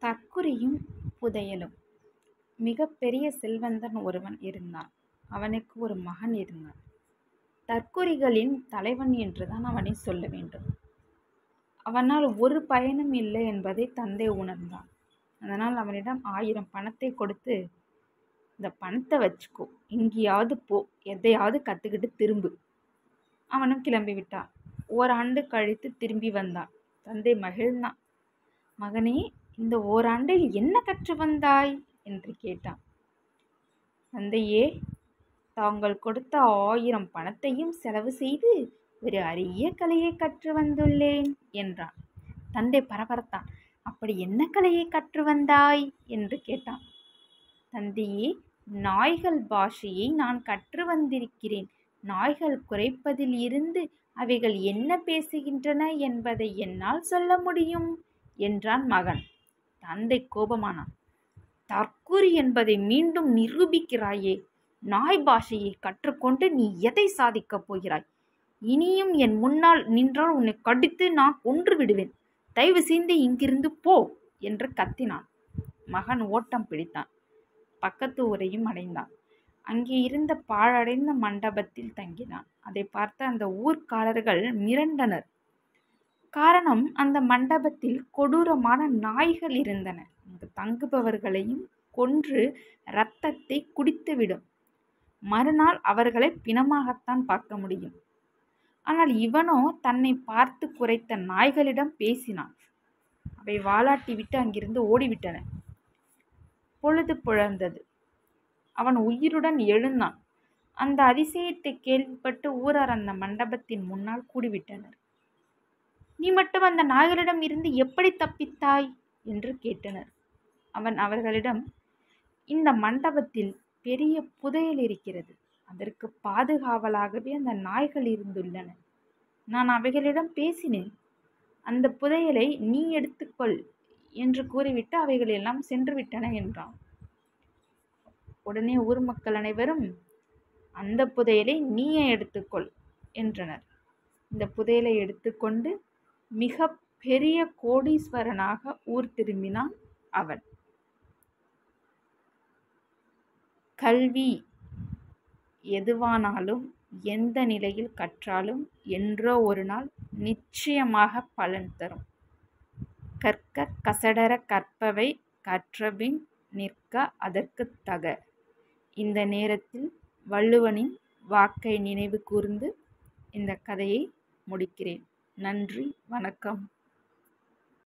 தற்குறியும் புதையலும் மிகப்பெரிய செல்வந்தன் ஒருவன் இருந்தான். அவனுக்கு ஒரு மகன் இருந்தான். தற்குறிகளின் தலைவன் என்றுதான் அவனைச் சொல்ல வேண்டும். அவனால் ஒரு பயனும் இல்லை என்பதைத் தந்தை உணர்ந்தான். அதனால் அவனிடம் ஆயிரம் பணத்தைக் கொடுத்து, இந்தப் பணத்தை வச்சுக்கோ. எங்கேயாவது போ. எதையாவது கத்துக்கிட்டு திரும்பு. அவனும் கிளம்பிவிட்டான். ஓராண்டு கழித்துத் திரும்பி வந்தான். தந்தை மகிழ்ந்தான். மகனே, இந்த ஓராண்டில் என்ன கற்று வந்தாய்? என்று கேட்டான். தந்தையே, தாங்கள் கொடுத்த ஆயிரம் பணத்தையும் செலவு செய்து ஒரு அரிய கலையைக் கற்று வந்துள்ளேன் என்றான். தந்தை பரபரத்தான். அப்படி என்ன கலையைக் கற்று வந்தாய்? என்று கேட்டான். தந்தையே, நாய்கள் பாஷையை நான் கற்று வந்திருக்கிறேன். நாய்கள் குரைப்பதில் இருந்து அவைகள் என்ன பேசுகின்றன என்பதை என்னால் சொல்ல முடியும் என்றான் மகன். தந்தை கோபமானான். தற்குறி என்பதை மீண்டும் நிரூபிக்கிறாயே. நாய் பாஷையைக் கற்றுக்கொண்டு நீ எதைச் சாதிக்கப் போகிறாய்? இனியும் என் முன்னால் நின்றால் உன்னைக் கடித்து நான் கொன்று விடுவேன். தயவு செய்து இங்கிருந்து போ என்று கத்தினான். மகன் ஓட்டம் பிடித்தான். பக்கத்து ஊரையும் அடைந்தான். அங்கே இருந்த பாழடைந்த மண்டபத்தில் தங்கினான். அதைப் பார்த்த அந்த ஊர்க்காரர்கள் மிரண்டனர். காரணம் அந்த மண்டபத்தில் கொடூரமான நாய்கள் இருந்தன. அங்கு தங்குபவர்களையும் கொன்று இரத்தத்தைக் குடித்துவிடும். மறுநாள் அவர்களைப் பிணமாகத்தான் பார்க்க முடியும். ஆனால் இவனோ தன்னைப் பார்த்துக் குரைத்த நாய்களிடம் பேசினான். அவை வாலாட்டிவிட்டு அங்கிருந்து ஓடிவிட்டன. பொழுது புலர்ந்தது. அவன் உயிருடன் எழுந்தான். அந்த அதிசயத்தைக் கேள்விப்பட்டு ஊரார் அந்த மண்டபத்தின் முன்னால் கூடிவிட்டனர். நீ மட்டும் அந்த நாய்களிடம் இருந்து எப்படித் தப்பித்தாய்? என்று கேட்டனர். அவன் அவர்களிடம் இந்த மண்டபத்தில் பெரிய புதையல் இருக்கிறது. அதற்குப் பாதுகாவலாகவே அந்த நாய்கள் இருந்துள்ளன. நான் அவைகளிடம் பேசினேன். அந்தப் புதையலை நீ எடுத்துக்கொள் என்று கூறிவிட்டு அவைகள் எல்லாம் சென்றுவிட்டன என்றான். உடனே ஊர் மக்கள் அனைவரும் அந்தப் புதையலை நீயே எடுத்துக்கொள் என்றனர். அந்தப் புதையலை எடுத்துக்கொண்டு மிகப் பெரிய கோடீஸ்வரனாக ஊர் திரும்பினான் அவன். கல்வி எதுவானாலும் எந்த நிலையில் கற்றாலும் என்றோ ஒருநாள் நிச்சயமாகப் பலன் தரும். கற்க கசடறக் கற்பவை கற்றபின் நிற்க அதற்குத் தக. இந்த நேரத்தில் வள்ளுவனின் வாக்கை நினைவு கூர்ந்து இந்தக் கதையை முடிக்கிறேன். நன்றி வணக்கம்.